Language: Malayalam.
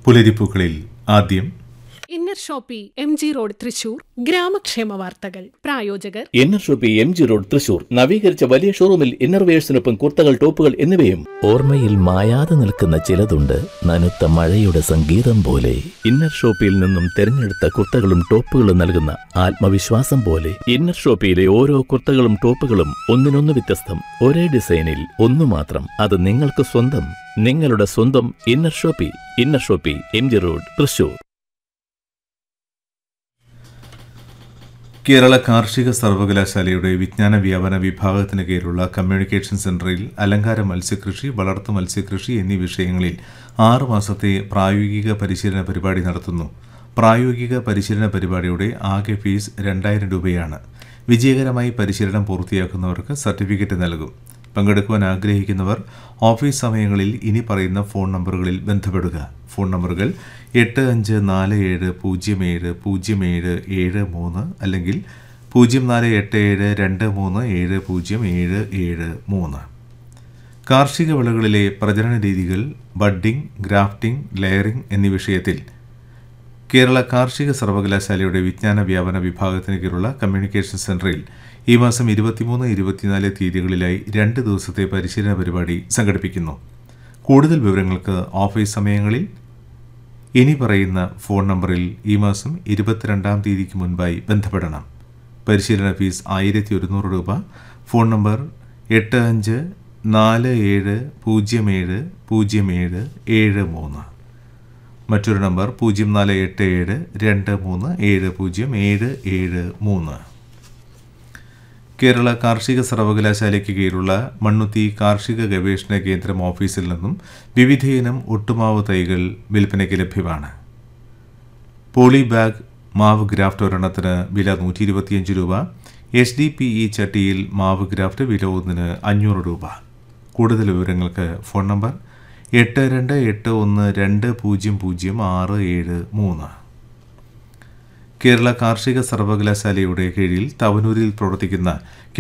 പുലരിപ്പൂക്കളിൽ ആദ്യം inner shoppe M G road Thrissur ഗ്രാമക്ഷേമ വാർത്തകൾ പ്രായോജകർ inner shoppe M G road Thrissur നവീകരിച്ച വലിയ ഷോറൂമിൽ ഇന്നർവേഴ്സിനൊപ്പം കുർത്തകൾ ടോപ്പുകൾ എന്നിവയും ഓർമ്മയിൽ മായാതെ നിൽക്കുന്ന ചിലതുണ്ട് നനുത്ത മഴയുടെ സംഗീതം പോലെ ഇന്നർ ഷോപ്പിയിൽ നിന്നും തിരഞ്ഞെടുത്ത കുർത്തകളും ടോപ്പുകളും നൽകുന്ന ആത്മവിശ്വാസം പോലെ ഇന്നർ ഷോപ്പിയിലെ ഓരോ കുർത്തകളും ടോപ്പുകളും ഒന്നിനൊന്ന് വ്യത്യസ്തം ഒരേ ഡിസൈനിൽ ഒന്നു മാത്രം അത് നിങ്ങൾക്ക് സ്വന്തം നിങ്ങളുടെ സ്വന്തം inner shoppe inner shoppe M G road Thrissur Kerala കാർഷിക സർവകലാശാലയുടെ വിജ്ഞാന വ്യാപന വിഭാഗത്തിന് കീഴിലുള്ള കമ്മ്യൂണിക്കേഷൻ സെന്ററിൽ അലങ്കാര മത്സ്യകൃഷി വളർത്തു മത്സ്യകൃഷി എന്നീ വിഷയങ്ങളിൽ ആറ് മാസത്തെ പ്രായോഗിക പരിശീലന പരിപാടി നടത്തുന്നു പ്രായോഗിക പരിശീലന പരിപാടിയുടെ ആകെ ഫീസ് രണ്ടായിരം രൂപയാണ് വിജയകരമായി പരിശീലനം പൂർത്തിയാക്കുന്നവർക്ക് സർട്ടിഫിക്കറ്റ് നൽകും പങ്കെടുക്കുവാൻ ആഗ്രഹിക്കുന്നവർ ഓഫീസ് സമയങ്ങളിൽ ഇനി പറയുന്ന ഫോൺ നമ്പറുകളിൽ ബന്ധപ്പെടുക ഫോൺ നമ്പറുകൾ എട്ട് അഞ്ച് നാല് ഏഴ് പൂജ്യം ഏഴ് പൂജ്യം ഏഴ് ഏഴ് മൂന്ന് അല്ലെങ്കിൽ പൂജ്യം നാല് എട്ട് ഏഴ് രണ്ട് മൂന്ന് ഏഴ് പൂജ്യം ഏഴ് ഏഴ് മൂന്ന് കാർഷിക വിളകളിലെ പ്രജനന രീതികൾ ബഡ്ഡിംഗ് ഗ്രാഫ്റ്റിംഗ് ലെയറിംഗ് എന്നീ വിഷയത്തിൽ കേരള കാർഷിക സർവകലാശാലയുടെ വിജ്ഞാന വ്യാപന വിഭാഗത്തിന് കീഴിലുള്ള കമ്മ്യൂണിക്കേഷൻ സെന്ററിൽ ഈ മാസം ഇരുപത്തിമൂന്ന് ഇരുപത്തിനാല് തീയതികളിലായി രണ്ട് ദിവസത്തെ പരിശീലന പരിപാടി സംഘടിപ്പിക്കുന്നു കൂടുതൽ വിവരങ്ങൾക്ക് ഓഫീസ് സമയങ്ങളിൽ ഇനി പറയുന്ന ഫോൺ നമ്പറിൽ ഈ മാസം ഇരുപത്തിരണ്ടാം തീയതിക്ക് മുൻപായി ബന്ധപ്പെടണം പരിശീലന ഫീസ് ആയിരത്തി ഒരുന്നൂറ് രൂപ ഫോൺ നമ്പർ എട്ട് അഞ്ച് നാല് ഏഴ് പൂജ്യം ഏഴ് പൂജ്യം ഏഴ് ഏഴ് മൂന്ന് മറ്റൊരു നമ്പർ പൂജ്യം നാല് എട്ട് ഏഴ് രണ്ട് മൂന്ന് ഏഴ് പൂജ്യം ഏഴ് ഏഴ് മൂന്ന് കേരള കാർഷിക സർവകലാശാലയ്ക്ക് കീഴിലുള്ള മണ്ണുത്തി കാർഷിക ഗവേഷണ കേന്ദ്രം ഓഫീസിൽ നിന്നും വിവിധയിനം ഒട്ടുമാവ് തൈകൾ വിൽപ്പനയ്ക്ക് ലഭ്യമാണ് പോളി ബാഗ് മാവ് ഗ്രാഫ്റ്റ് ഒരെണ്ണത്തിന് വില നൂറ്റി ഇരുപത്തിയഞ്ച് രൂപ എച്ച് ഡി പി ഇ ചട്ടിയിൽ മാവ് ഗ്രാഫ്റ്റ് വില ഒന്നിന് അഞ്ഞൂറ് രൂപ കൂടുതൽ വിവരങ്ങൾക്ക് ഫോൺ നമ്പർ എട്ട് രണ്ട് എട്ട് ഒന്ന് രണ്ട് പൂജ്യം പൂജ്യം ആറ് ഏഴ് മൂന്ന് കേരള കാർഷിക സർവകലാശാലയുടെ കീഴിൽ തവനൂരിൽ പ്രവർത്തിക്കുന്ന